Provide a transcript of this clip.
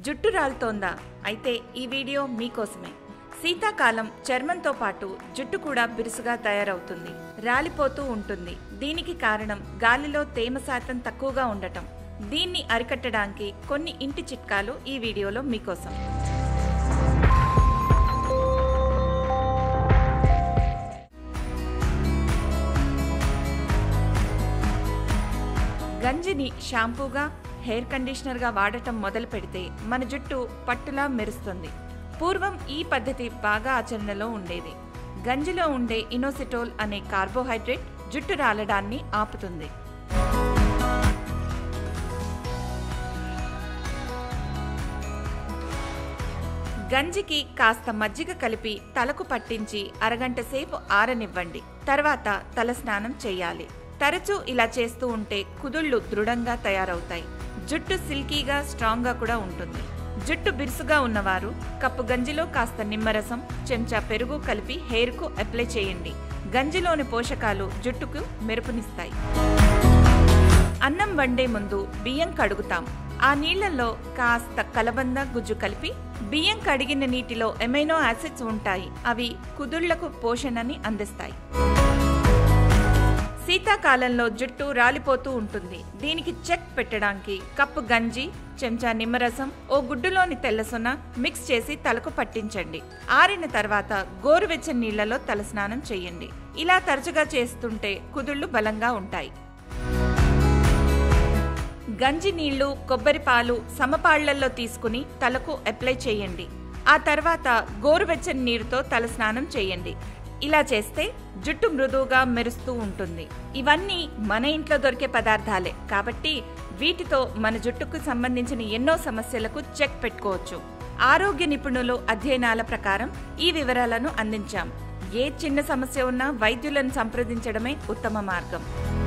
జుట్టు రాలుతోందా అయితే ఈ వీడియో మీకోసమే శీతాకాలం చర్మంతో పాటు జుట్టు కూడా బిరుసుగా తయారవుతుంది రాలిపోతూ ఉంటుంది దీనికి కారణం గాలిలో తేమ శాతం తక్కువగా ఉండటం దీన్ని అరికట్టడానికి కొన్ని ఇంటి చిట్కాలు ఈ వీడియోలో మీకోసం గంజిని షాంపూగా హెయిర్ కండిషనర్గా వాడటం మొదలు పెడితే మన జుట్టు పట్టులా మెరుస్తుంది పూర్వం ఈ పద్ధతి బాగా ఆచరణలో ఉండేది గంజిలో ఉండే ఇనోసిటోల్ అనే కార్బోహైడ్రేట్ జుట్టు రాలడాన్ని ఆపుతుంది గంజికి కాస్త మజ్జిగ కలిపి తలకు పట్టించి అరగంట సేపు ఆరనివ్వండి తర్వాత తల స్నానం చేయాలి తరచూ ఇలా చేస్తూ ఉంటే కుదుళ్ళు దృఢంగా తయారవుతాయి జుట్టు సిల్కీగా స్ట్రాంగ్గా కూడా ఉంటుంది జుట్టు బిరుసుగా ఉన్నవారు కప్పు గంజిలో కాస్త నిమ్మరసం చెంచా పెరుగు కలిపి హెయిర్కు అప్లై చేయండి గంజిలోని పోషకాలు జుట్టుకు మెరుపునిస్తాయి అన్నం వండే ముందు బియ్యం కడుగుతాం ఆ నీళ్లలో కాస్త కలబంద గుజ్జు కలిపి బియ్యం కడిగిన నీటిలో ఎమైనో యాసిడ్స్ ఉంటాయి అవి కుదుళ్లకు పోషణని అందిస్తాయి శీతాకాలంలో జుట్టు రాలిపోతూ ఉంటుంది దీనికి చెక్ పెట్టడానికి కప్పు గంజి చెంచా నిమ్మరసం ఓ గుడ్డులోని తెల్లసొన మిక్స్ చేసి తలకు పట్టించండి ఆరిన తర్వాత గోరువెచ్చని నీళ్లలో తలస్నానం చేయండి ఇలా తరచుగా చేస్తుంటే కుదుళ్లు బలంగా ఉంటాయి గంజి నీళ్లు కొబ్బరి పాలు సమపాళ్లల్లో తీసుకుని తలకు అప్లై చేయండి ఆ తర్వాత గోరువెచ్చని నీరుతో తలస్నానం చేయండి ఇలా చేస్తే జుట్టు మృదువుగా మెరుస్తూ ఉంటుంది ఇవన్నీ మన ఇంట్లో దొరికే పదార్థాలే కాబట్టి వీటితో మన జుట్టుకు సంబంధించిన ఎన్నో సమస్యలకు చెక్ పెట్టుకోవచ్చు ఆరోగ్య నిపుణులు అధ్యయనాల ప్రకారం ఈ వివరాలను అందించాం ఏ చిన్న సమస్య ఉన్నా వైద్యులను సంప్రదించడమే ఉత్తమ మార్గం